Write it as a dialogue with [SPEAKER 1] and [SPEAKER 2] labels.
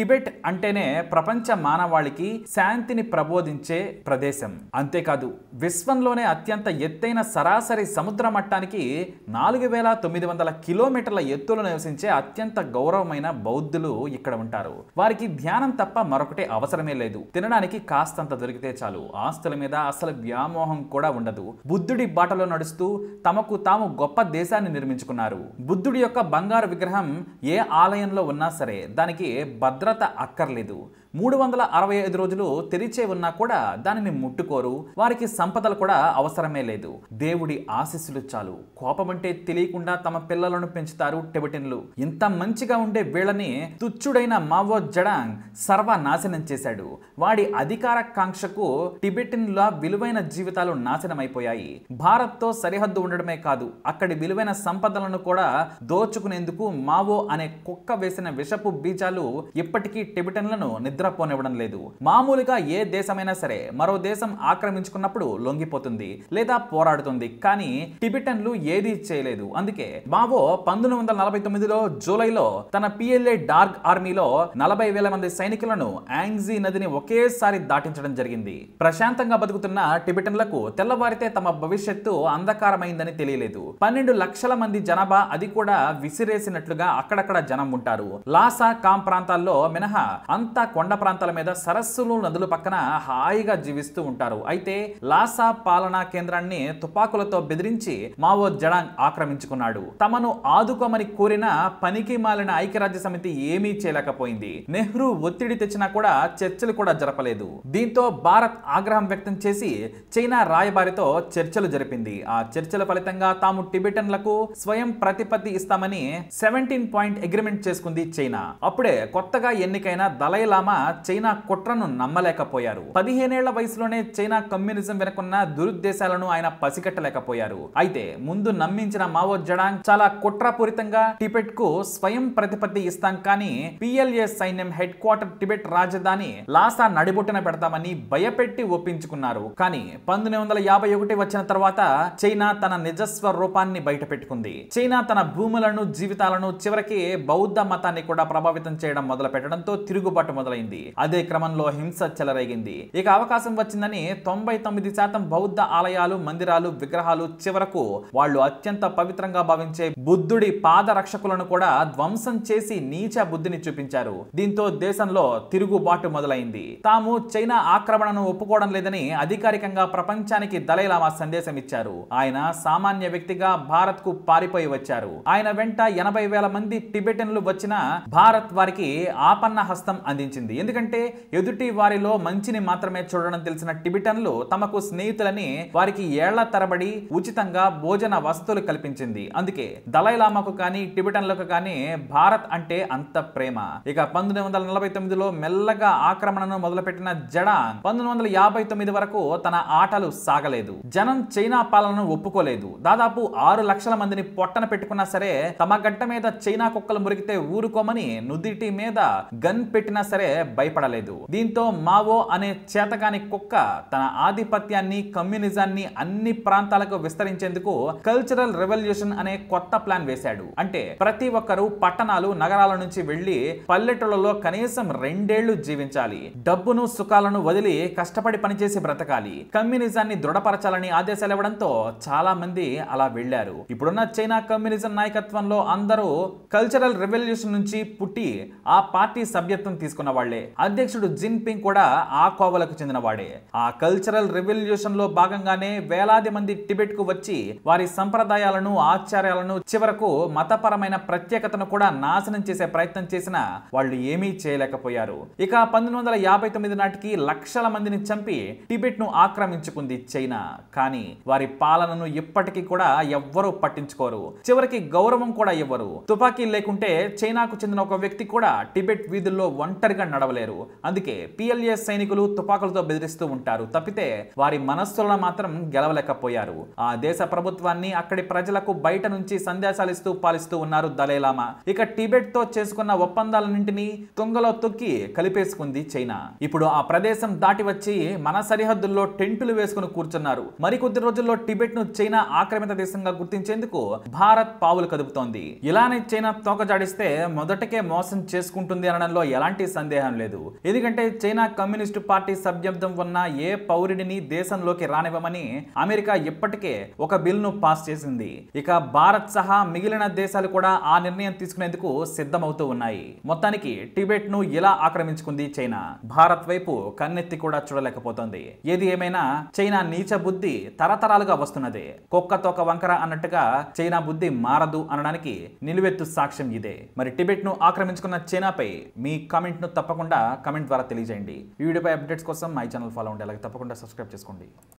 [SPEAKER 1] Tibet అంటేనే ప్రపంచ మానవాళికి శాంతిని ప్రబోధించే ప్రదేశం అంతేకాదు విశ్వంలోనే అత్యంత ఎత్తైన సరాసరి సముద్ర మట్టానికి నాలుగు వేల తొమ్మిది వందల కిలోమీటర్ల ఎత్తులో నివసించే అత్యంత గౌరవమైన బౌద్ధులు ఇక్కడ ఉంటారు వారికి ధ్యానం తప్ప మరొకటి అవసరమే లేదు తినడానికి కాస్తంత దొరికితే చాలు ఆస్తుల మీద అసలు వ్యామోహం కూడా ఉండదు బుద్ధుడి బాటలో నడుస్తూ తమకు తాము గొప్ప దేశాన్ని నిర్మించుకున్నారు బుద్ధుడి యొక్క బంగారు విగ్రహం ఏ ఆలయంలో ఉన్నా సరే దానికి భద్రత అక్కర్లేదు మూడు వందల అరవై ఐదు రోజులు తెరిచే ఉన్నా కూడా దానిని ముట్టుకోరు వారికి సంపదలు కూడా అవసరమే లేదు దేవుడి ఆశీస్సులు చాలు కోపం అంటే తెలియకుండా తమ పిల్లలను పెంచుతారు టిబెటిన్లు ఇంత మంచిగా ఉండే వీళ్ళని తుచ్చుడైన మావో జడాంగ్ సర్వనాశనం చేశాడు వాడి అధికార కాంక్షకు టిబెటిన్ల విలువైన జీవితాలు నాశనమైపోయాయి భారత్తో సరిహద్దు ఉండడమే కాదు అక్కడి విలువైన సంపదలను కూడా దోచుకునేందుకు మావో అనే కుక్క వేసిన విషపు బీజాలు ఇప్పటికీ టిబెటన్లను నిద్రపోనివ్వడం లేదు మామూలుగా ఏ దేశమైనా సరే మరో దేశం ఆక్రమించుకున్నప్పుడు లొంగిపోతుంది లేదా పోరాడుతుంది కానీ టిబెటన్లు ఏదీ చేయలేదు అందుకే మావో పంతొమ్మిది వందల నలభై తొమ్మిదిలో జూలైలో తన పిఎల్ఏ డార్క్ ఆర్మీలో నలభై వేల మంది సైనికులను యాంగ్జీ నదిని ఒకేసారి దాటించడం జరిగింది ప్రశాంతంగా బతుకుతున్న టిబెటన్లకు తెల్లవారితే తమ భవిష్యత్తు అంధకారమైందని తెలియలేదు పన్నెండు లక్షల మంది జనాభా అది కూడా విసిరేసినట్లుగా అక్కడక్కడ జనం ఉంటారు లాసా కామ్ ప్రాంతాల్లో మినహా అంతా కొండ ప్రాంతాల మీద సరస్సులు నదుల పక్కన హాయిగా జీవిస్తూ ఉంటారు అయితే లాసా పాలనా కేంద్రాన్ని తుపాకులతో బెదిరించి మావో జడాంగ్ ఆక్రమించుకున్నాడు తమను ఆదుకోమని కోరిన పనికి మాలిన ఐక్యరాజ్య సమితి ఏమీ చేయలేకపోయింది నెహ్రూ ఒత్తిడి తెచ్చినా కూడా చర్చలు కూడా జరపలేదు దీంతో భారత్ ఆగ్రహం వ్యక్తం చేసి చైనా రాయబారితో చర్చలు జరిపింది ఆ చర్చల ఫలితంగా తాము టిబెటన్లకు స్వయం ప్రతిపత్తి ఇస్తామని సెవెంటీన్ పాయింట్ అగ్రిమెంట్ చేసుకుంది చైనా అప్పుడే కొత్తగా ఎన్నికైన దలై లామా చైనా కుట్రను నమ్మలేకపోయారు పదిహేనేళ్ల వయసులోనే చైనా కమ్యూనిజం వెనుకున్న దురుద్దేశాలను ఆయన పసిగట్టలేకపోయారు అయితే ముందు నమ్మించిన మావో జడాంగ్ చాలా కుట్రపూరితంగా టిబెట్ కు స్వయం ప్రతిపత్తి ఇస్తాం కానీ పిఎల్ఏ సైన్యం హెడ్ క్వార్టర్ టిబెట్ రాజధాని లాసా నడిబొట్టున పెడతామని భయపెట్టి ఒప్పించుకున్నారు కానీ పంతొమ్మిది వందల యాభై ఒకటి వచ్చిన తర్వాత చైనా తన నిజస్వ రూపాన్ని బయట పెట్టుకుంది చైనా తన భూములను జీవితాలను చివరికి బౌద్ధ మతాన్ని కూడా ప్రభావితం చేయడం మొదలు పెట్టడంతో తిరుగుబాటు మొదలైంది అదే క్రమంలో హింస చెలరేగింది ఇక అవకాశం వచ్చిందని తొంభై తొమ్మిది శాతం బౌద్ధ ఆలయాలు మందిరాలు విగ్రహాలు చివరకు వాళ్ళు అత్యంత పవిత్రంగా భావించే బుద్ధుడి పాదరక్షకులను కూడా ధ్వంసం చేసి నీచ బుద్ధిని చూపించారు దీంతో దేశంలో తిరుగుబాటు మొదలైంది తాము చైనా ఆక్రమణను ఒప్పుకోవడం లేదని అధికారికంగా ప్రపంచానికి దలైలామా సందేశం ఇచ్చారు ఆయన సామాన్య వ్యక్తిగా భారత్ కు పారిపోయి వచ్చారు ఆయన వెంట ఎనభై వేల మంది టిబెటన్లు వచ్చిన భారత్ వారికి ఆపన్న హస్తం అందించింది ఎందుకంటే ఎదుటి వారిలో మంచిని మాత్రమే చూడడం తెలిసిన టిబెటన్లు తమకు స్నేహితులని వారికి ఏళ్ల తరబడి ఉచితంగా భోజన వస్తువులు కల్పించింది అందుకే దలైలామాకు కానీ టిబెటన్లకు కానీ భారత్ అంటే అంత ప్రేమ ఇక పంతొమ్మిది వందల నలభై తొమ్మిదిలో మెల్లగా ఆక్రమణను మొదలుపెట్టిన జడాంగ్ పంతొమ్మిది వందల యాభై తొమ్మిది వరకు తన ఆటలు సాగలేదు జనం చైనా పాలనను ఒప్పుకోలేదు దాదాపు ఆరు లక్షల మందిని పొట్టన పెట్టుకున్నా సరే తమ గడ్డ మీద చైనా కుక్కలు మురిగితే ఊరుకోమని నుదిటి మీద గన్ పెట్టినా సరే భయపడలేదు దీంతో మావో అనే చేతగాని కుక్క తన ఆధిపత్యాన్ని కమ్యూనిజాన్ని అన్ని ప్రాంతాలకు విస్తరించేందుకు కల్చరల్ రెవల్యూషన్ అనే కొత్త ప్లాన్ వేశాడు అంటే ప్రతి ఒక్కరూ పట్టణాలు నగరాల నుంచి వెళ్లి పల్లెటూళ్ళలో కనీసం రెండేళ్లు జీవించాలి డబ్బును సుఖాలను వదిలి కష్టపడి పనిచేసి బ్రతకాలి కమ్యూనిజాన్ని దృఢపరచాలని ఆదేశాలు ఇవ్వడంతో చాలా మంది అలా వెళ్లారు ఇప్పుడున్న చైనా కమ్యూనిజం నాయకత్వంలో అందరూ కల్చరల్ రెవల్యూషన్ నుంచి పుట్టి ఆ పార్టీ సభ్యత్వం తీసుకున్న వాళ్లే అధ్యక్షుడు జిన్ పింగ్ కూడా ఆ కోవలకు చెందిన వాడే ఆ కల్చరల్ రెవల్యూషన్ లో భాగంగానే వేలాది మంది టిబెట్ కు వచ్చి వారి సంప్రదాయాలను ఆచార్యాలను చివరకు మతపరమైన ప్రత్యేకతను కూడా నాశనం చేసే ప్రయత్నం చేసినా వాళ్ళు ఏమీ చేయలేకపోయారు ఇక పంతొమ్మిది వందల యాభై తొమ్మిది నాటికి లక్షల మందిని చంపి టిబెట్ ను ఆక్రమించుకుంది చైనా కానీ వారి పాలనను ఇప్పటికీ కూడా ఎవ్వరూ పట్టించుకోరు చివరికి గౌరవం కూడా ఇవ్వరు తుపాకీ లేకుంటే చైనాకు చెందిన ఒక వ్యక్తి కూడా టిబెట్ వీధుల్లో ఒంటరిగా నడవలేరు అందుకే పిఎల్ఏ సైనికులు తుపాకులతో బెదిరిస్తూ ఉంటారు తప్పితే వారి మనస్సులను మాత్రం గెలవలేకపోయారు ఆ దేశ ప్రభుత్వాన్ని అక్కడి ప్రజలకు బయట నుంచి సందేశాలు ఇస్తూ పాలిస్తూ ఉన్నారు దలైలామా ఇక టిబెట్ తో చేసుకున్న ఒప్పందాలన్నింటినీ తుంగలో తొక్కి కలిపేసుకుంది చైనా ఇప్పుడు ఆ ప్రదేశం దాటి వచ్చి మన సరిహద్దుల్లో టెంటులు వేసుకుని కూర్చున్నారు మరికొద్ది రోజుల్లో టిబెట్ ను చైనా ఆక్రమిత దేశంగా గుర్తించేందుకు భారత్ పావులు కదుపుతోంది ఇలానే చైనా తోక జాడిస్తే మొదటకే మోసం చేసుకుంటుంది అనడంలో ఎలాంటి సందేహం లేదు ఎందుకంటే చైనా కమ్యూనిస్టు పార్టీ సభ్యత్వం ఉన్న ఏ పౌరుడిని దేశంలోకి రానివ్వమని అమెరికా ఇప్పటికే ఒక బిల్ను పాస్ చేసింది ఇక భారత్ సహా మిగిలిన దేశాలు కూడా ఆ నిర్ణయం తీసుకునేందుకు సిద్ధమవుతూ ఉన్నాయి మొత్తానికి టిబెట్ ను ఇలా ఆక్రమించుకుంది చైనా భారత్ వైపు కన్నెత్తి కూడా చూడలేకపోతోంది ఏది ఏమైనా చైనా నీచ బుద్ధి తరతరాలుగా వస్తున్నదే కుక్క తోక వంకర అన్నట్టుగా చైనా బుద్ధి మారదు అనడానికి నిలువెత్తు సాక్ష్యం ఇదే మరి టిబెట్ ను ఆక్రమించుకున్న చైనాపై మీ కామెంట్ ను తప్పకుండా కమెంట్ ద్వారా తెలియజేయండి ఈ వీడియోపై అప్డేట్స్ కోసం మై ఛానల్ ఫాలో ఉండే అలాగే తప్పకుండా సబ్స్క్రైబ్ చేసుకోండి